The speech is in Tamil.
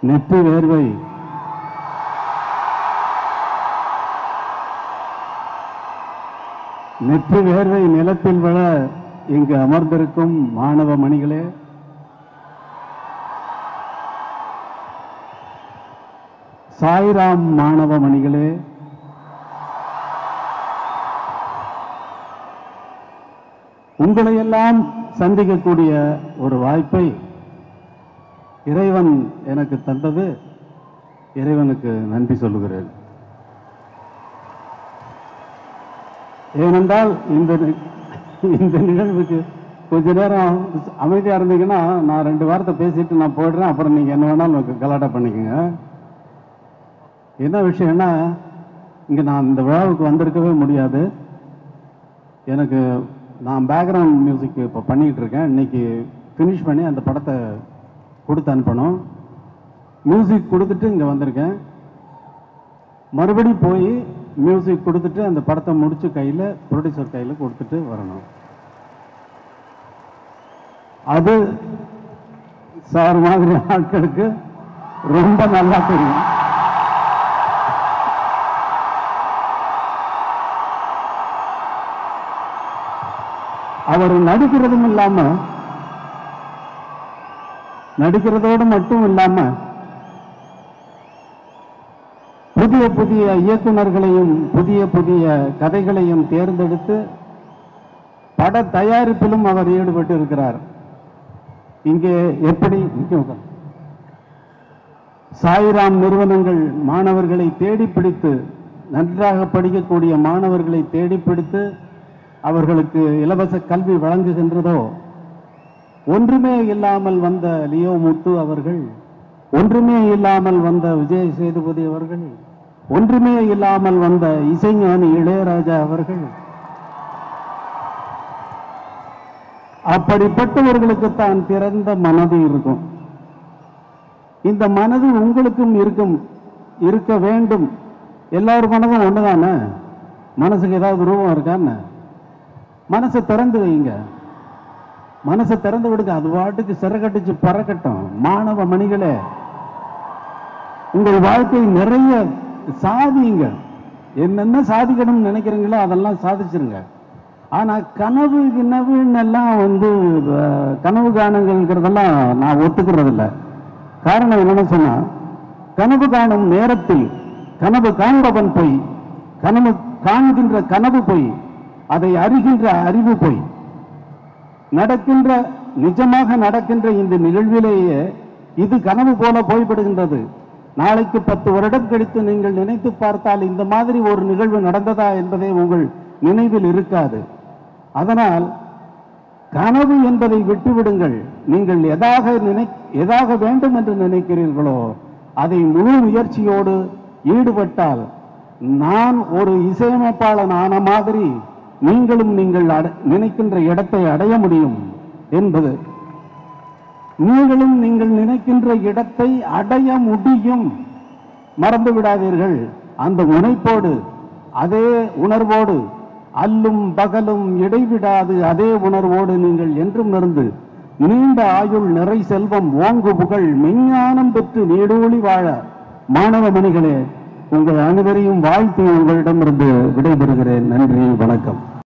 நெற்றி வேர்வை நெற்றி வேர்வை நிலத்தில் விழ இங்கு அமர்ந்திருக்கும் மாணவ மணிகளே சாய்ராம் மாணவ மணிகளே உங்களையெல்லாம் சந்திக்கக்கூடிய ஒரு வாய்ப்பை இறைவன் எனக்கு தந்தது இறைவனுக்கு நன்றி சொல்லுகிறேன் ஏனென்றால் இந்த நி- இந்த நிகழ்வுக்கு கொஞ்ச நேரம் அமைதியா இருந்தீங்கன்னா நான் ரெண்டு வார்த்தை பேசிட்டு நான் போயிடுறேன் அப்புறம் நீங்க என்ன வேணாலும் கலாட்டா பண்ணிக்கோங்க என்ன விஷயம்னா இங்க நான் இந்த விழாவுக்கு வந்திருக்கவே முடியாது எனக்கு நான் பேக்ரவுண்ட் மியூசிக் இப்போ பண்ணிட்டு இருக்கேன் இன்னைக்கு ஃபினிஷ் பண்ணி அந்த படத்தை கொடுத்து அனுப்பணும் மியூசிக் கொடுத்துட்டு இங்கே வந்திருக்கேன் மறுபடி போய் மியூசிக் கொடுத்துட்டு அந்த படத்தை முடிச்சு கையில் ப்ரொடியூசர் கையில் கொடுத்துட்டு வரணும் அது சார் மாதிரி ஆட்களுக்கு ரொம்ப நல்லா தெரியும் அவர் நடிக்கிறதும் இல்லாம நடிக்கிறதோடு மட்டும் இல்லாம புதிய புதிய இயக்குனர்களையும் புதிய புதிய கதைகளையும் தேர்ந்தெடுத்து பட தயாரிப்பிலும் அவர் ஈடுபட்டு இருக்கிறார் இங்கே எப்படி இங்கே உட்காரு. சாய்ராம் நிறுவனங்கள் மாணவர்களை தேடி பிடித்து நன்றாக படிக்கக்கூடிய மாணவர்களை தேடி பிடித்து அவர்களுக்கு இலவச கல்வி வழங்குகின்றதோ ஒன்றுமே இல்லாமல் வந்த லியோ முத்து அவர்கள் ஒன்றுமே இல்லாமல் வந்த விஜய் சேதுபதி அவர்கள் ஒன்றுமே இல்லாமல் வந்த இசைஞானி இளையராஜா அவர்கள் அப்படிப்பட்டவர்களுக்குத்தான் திறந்த மனது இருக்கும் இந்த மனது உங்களுக்கும் இருக்கும் இருக்க வேண்டும் எல்லார் மனதும் ஒண்ணுதானே மனசுக்கு ஏதாவது ரூபம் இருக்கான்னு மனசை திறந்து வைங்க மனசை திறந்து விடுங்க அது பாட்டுக்கு சிறகட்டிச்சு பறக்கட்டும் மாணவ மணிகளே உங்கள் வாழ்க்கை நிறைய சாதிங்க என்னென்ன சாதிக்கணும்னு நினைக்கிறீங்களோ அதெல்லாம் சாதிச்சிருங்க ஆனா கனவு கிணவுன்னு எல்லாம் வந்து அஹ், கனவு காணுங்கிறதெல்லாம் நான் ஒத்துக்கிறது இல்ல காரணம் என்னன்னு சொன்னா கனவு காணும் நேரத்தில் கனவு காண்பவன் பொய் கனவு காண்கின்ற கனவு பொய் அதை அறிகின்ற அறிவு பொய் நடக்கின்ற நிஜமாக நடக்கின்ற இந்த நிகழ்விலேயே இது கனவு போல போய்விடுகின்றது நாளைக்கு பத்து வருடம் கழித்து நீங்கள் நினைத்து பார்த்தால் இந்த மாதிரி ஒரு நிகழ்வு நடந்ததா என்பதே உங்கள் நினைவில் இருக்காது அதனால் கனவு என்பதை விட்டுவிடுங்கள் நீங்கள் எதாக நினை எதாக வேண்டும் என்று நினைக்கிறீர்களோ அதை முழு முயற்சியோடு ஈடுபட்டால் நான் ஒரு இசையமைப்பாளன் ஆன மாதிரி நீங்களும் நீங்கள் அட- நினைக்கின்ற இடத்தை அடைய முடியும் என்பது நீங்களும் நீங்கள் நினைக்கின்ற இடத்தை அடைய முடியும் மறந்து விடாதீர்கள் அந்த முனைப்போடு அதே உணர்வோடு அல்லும் பகலும் இடைவிடாது அதே உணர்வோடு நீங்கள் என்றும் இருந்து நீண்ட ஆயுள் நிறை செல்வம் ஓங்கு புகழ் மெஞ்ஞானம் பெற்று நீடூழி வாழ மாணவ மணிகளே உங்கள் அனைவரையும் வாழ்த்தி உங்களிடமிருந்து விடைபெறுகிறேன் நன்றி வணக்கம்